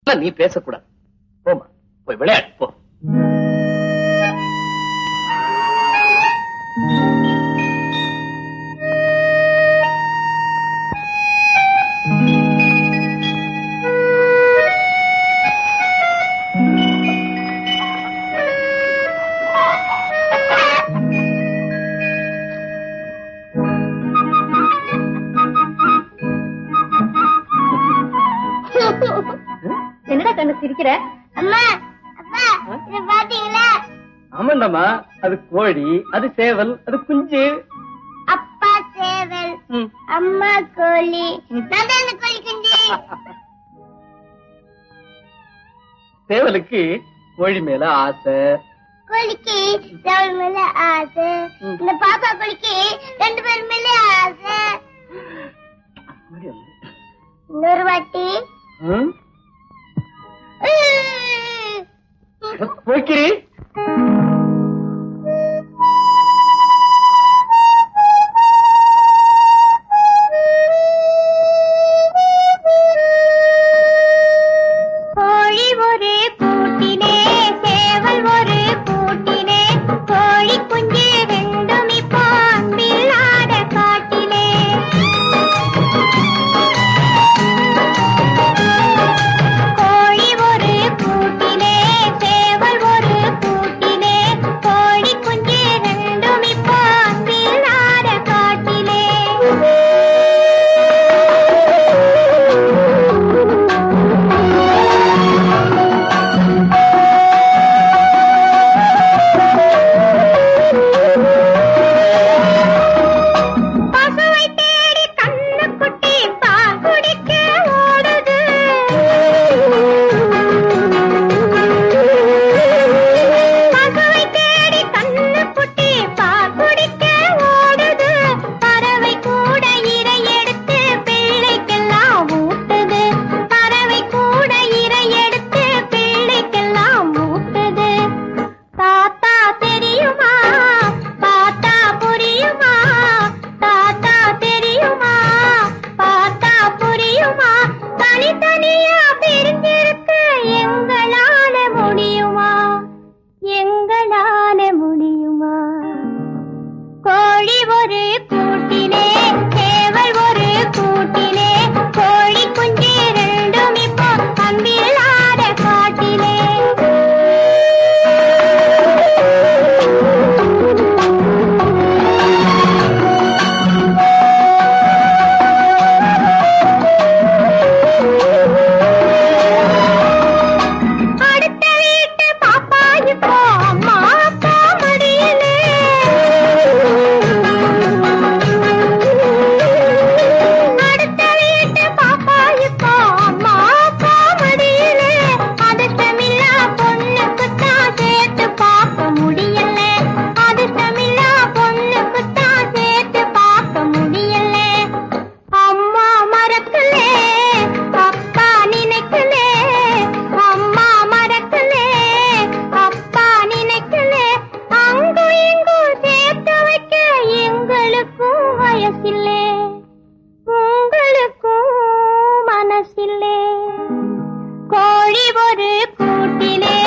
நீ பேசக்கூடாது போமா போய் விளையாடு போ என்னடா கண்ணு சிரிக்கிற அம்மா அப்பா இத பாத்தீங்களா ஆமாண்டாமா அது கோழி அது சேவல் அது குஞ்சு அப்பா சேவல் அம்மா கோழி நான் தான் அந்த கோழி குஞ்சு சேவலுக்கு கோழி மேல ஆசை கோழிக்கு சேவல் மேல ஆசை இந்த பாப்பா கோழிக்கு ரெண்டு பேர் மேல ஆசை இன்னொரு வாட்டி ம்? போய்க்கிரி கோழி ஒரு கூட்டிலே சேவல் ஒரு கூட்டிலே கோழி குஞ்சு ரெண்டும் இப்போ அன்பில்லாத காட்டிலே கோழி ஒரு கூட்டிலே சேவல் ஒரு கூட்டிலே கோழி குஞ்சு ரெண்டும் இப்போ அன்பில்லாத காட்டிலே பசுவை தேடி கண்ணுக்குட்டி பால் குடிக்க ஓடுது பசுவை தேடி கண்ணுக்குட்டி பால் குடிக்க ஓடுது பறவை கூட இரை எடுத்து பிள்ளைக்கெல்லாம் ஊட்டுது பறவை கூட இரை எடுத்து பிள்ளைக்கெல்லாம் ஊட்டுது தாத்தா தெரியுமா தாத்தா புரியுமா தாத்தா தெரியுமா பார்த்தா புரியுமா தனித்தனியா பிரிஞ்சிருக்க எங்களால முடியுமா எங்களால முடியுமா கோழி ஒரு கூட்டிலே சேவல் ஒரு கூட்டிலே கோழி குஞ்சு ரெண்டும் இப்போ அன்பில்லாத காட்டிலே அடுத்த வீட்டு பாப்பா இப்போ அம்மா அப்பா மடியிலே அடுத்த வீட்டு பாப்பா இப்போ அம்மா அப்பா மடியிலே அதிர்ஷ்டமில்லா பொண்ணுக்குத்தான் சேர்த்து பார்க்க முடியல அதிர்ஷ்டமில்லா பொண்ணுக்குத்தான் சேர்த்து பார்க்க முடியல அம்மா மறக்கலே அப்பா நினைக்கலே அம்மா மறக்கலே அப்பா நினைக்கலே அங்கும் இங்கும் சேர்த்து வைக்க எங்களுக்கும் வயசில்லே உங்களுக்கும் மனசில்லே கோழி ஒரு கூட்டிலே